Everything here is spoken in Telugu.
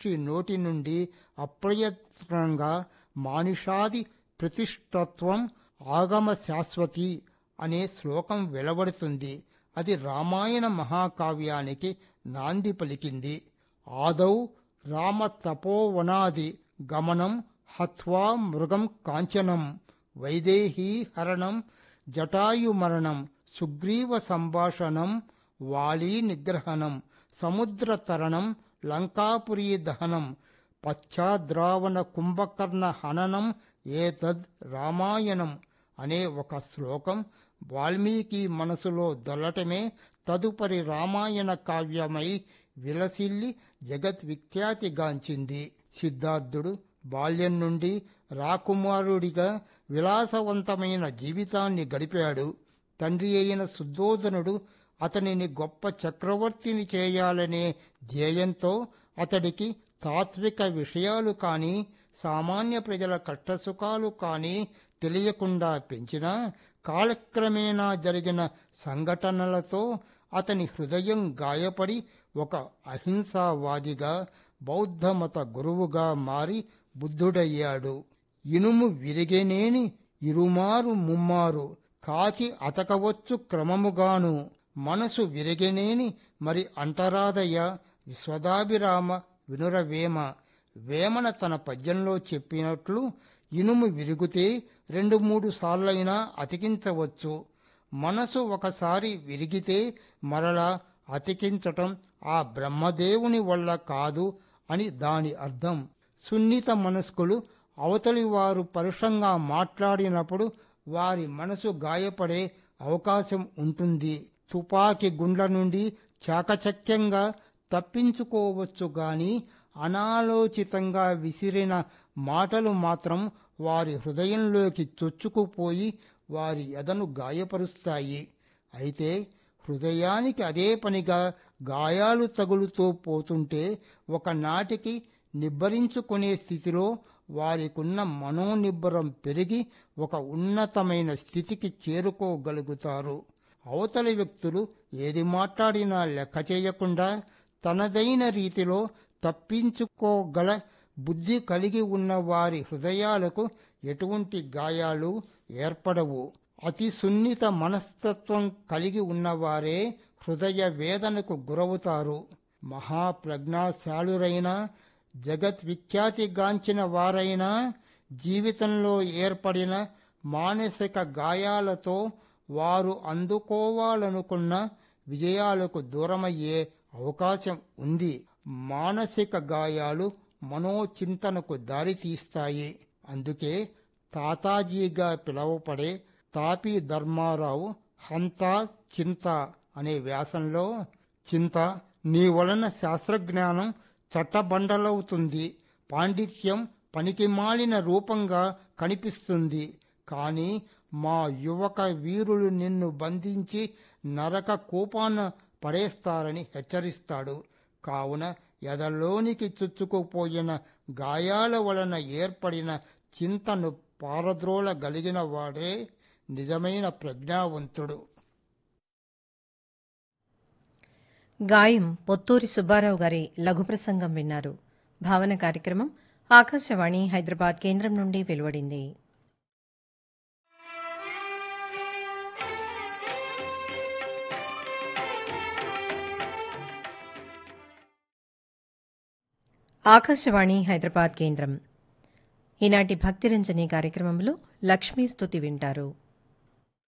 మహర్షి నోటి నుండి అప్రయత్నంగా మానిషాది ప్రతిష్టత్వం ఆగమ శాశ్వతి అనే శ్లోకం వెలువడుతుంది అది రామాయణ మహాకావ్యానికి నాంది పలికింది ఆదౌ రామ తపోవనాది గమనం హత్వా మృగం కాంచనం వైదేహీ హరణం జటాయుమరణం సుగ్రీవ సంభాషణం వాలీ నిగ్రహణం సముద్ర తరణం లంకాపురీ దహనం పశ్చాద్రావణ కుంభకర్ణ హననం ఏతద్ రామాయణం అనే ఒక శ్లోకం వాల్మీకి మనసులో దొల్లటమే తదుపరి రామాయణ కావ్యమై విలసిల్లి జగద్విఖ్యాతిగాంచింది సిద్ధార్థుడు బాల్యం నుండి రాకుమారుడిగా విలాసవంతమైన జీవితాన్ని గడిపాడు తండ్రి అయిన శుద్ధోధనుడు అతనిని గొప్ప చక్రవర్తిని చేయాలనే ధ్యేయంతో అతడికి తాత్విక విషయాలు కాని సామాన్య ప్రజల కష్టసుఖాలు కాని తెలియకుండా పెంచినా కాలక్రమేణా జరిగిన సంఘటనలతో అతని హృదయం గాయపడి ఒక అహింసావాదిగా బౌద్ధమత గురువుగా మారి బుద్ధుడయ్యాడు ఇనుము విరిగేనేని ఇరుమారు ముమ్మారు కాచి అతకవచ్చు క్రమముగాను మనసు విరిగేనేని మరి అంటరాదయ్య విశ్వదాభిరామ వినురవేమ వేమన తన పద్యంలో చెప్పినట్లు ఇనుము విరిగితే రెండు మూడు సార్లైనా అతికించవచ్చు మనసు ఒకసారి విరిగితే మరలా అతికించటం ఆ బ్రహ్మదేవుని వల్ల కాదు అని దాని అర్థం సున్నిత మనస్కులు అవతలి వారు పరుషంగా మాట్లాడినప్పుడు వారి మనసు గాయపడే అవకాశం ఉంటుంది తుపాకి గుండ్ల నుండి చాకచక్యంగా తప్పించుకోవచ్చు గాని అనాలోచితంగా విసిరిన మాటలు మాత్రం వారి హృదయంలోకి చొచ్చుకుపోయి వారి ఎదను గాయపరుస్తాయి అయితే హృదయానికి అదే పనిగా గాయాలు తగులుతూ పోతుంటే ఒకనాటికి నిబ్బరించుకునే స్థితిలో వారికున్న మనోనిబ్బరం పెరిగి ఒక ఉన్నతమైన స్థితికి చేరుకోగలుగుతారు అవతలి వ్యక్తులు ఏది మాట్లాడినా లెక్క చేయకుండా తనదైన రీతిలో తప్పించుకోగల బుద్ధి కలిగి ఉన్న వారి హృదయాలకు ఎటువంటి గాయాలు ఏర్పడవు అతి సున్నిత మనస్తత్వం కలిగి ఉన్నవారే హృదయ వేదనకు గురవుతారు మహాప్రజ్ఞాశాలురైన జగద్విఖ్యాతిగాంచిన వారైనా జీవితంలో ఏర్పడిన మానసిక గాయాలతో వారు అందుకోవాలనుకున్న విజయాలకు దూరమయ్యే అవకాశం ఉంది మానసిక గాయాలు మనోచింతనకు దారితీస్తాయి అందుకే తాతాజీగా పిలువపడే తాపీ ధర్మారావు హంత చింత అనే వ్యాసంలో చింత నీ వలన శాస్త్రజ్ఞానం చట్టబండలవుతుంది పాండిత్యం పనికిమాలిన రూపంగా కనిపిస్తుంది కాని మా యువక వీరులు నిన్ను బంధించి నరక కూపాన పడేస్తారని హెచ్చరిస్తాడు కావున ఎదలోనికి చుచ్చుకుపోయిన గాయాల వలన ఏర్పడిన చింతను పారద్రోలగలిగిన వాడే నిజమైన ప్రజ్ఞావంతుడు గాయం పొత్తూరి సుబ్బారావు గారి లఘు ప్రసంగం విన్నారు భావన కార్యక్రమం ఆకాశవాణి హైదరాబాద్ కేంద్రం నుండి వెలువడింది ఆకాశవాణి హైదరాబాద్ కేంద్రం ఈనాటి భక్తిరంజని కార్యక్రమంలో లక్ష్మీ స్తుతి వింటారు